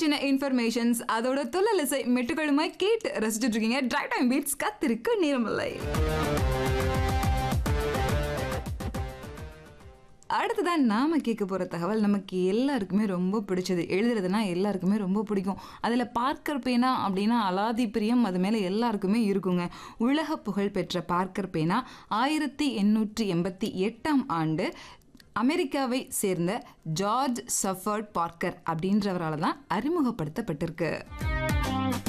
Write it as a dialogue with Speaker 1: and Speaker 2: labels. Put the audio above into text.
Speaker 1: சின்ன இன்ஃபர்மேஷன்ஸ் அதோட துள்ளலிசை மெட்டுகளுமாய் கேட்டு ரசிச்சுட்டு இருக்கீங்க ட்ரை டைம் பீட்ஸ் கத்திருக்கு நேரமில்லை அடுத்ததான் நாம கேட்க போகிற தகவல் நமக்கு எல்லாருக்குமே ரொம்ப பிடிச்சது எழுதுறதுனா எல்லாருக்குமே ரொம்ப பிடிக்கும் அதில் பார்க்கர் பேனா அப்படின்னா அலாதி பிரியம் அது மேலே எல்லாருக்குமே இருக்குங்க உலக புகழ் பெற்ற பார்க்கர் பேனா ஆயிரத்தி எண்ணூற்றி எண்பத்தி எட்டாம் ஆண்டு அமெரிக்காவை சேர்ந்த ஜார்ஜ் சஃபர்ட் பார்க்கர் அப்படின்றவரால் தான் அறிமுகப்படுத்தப்பட்டிருக்கு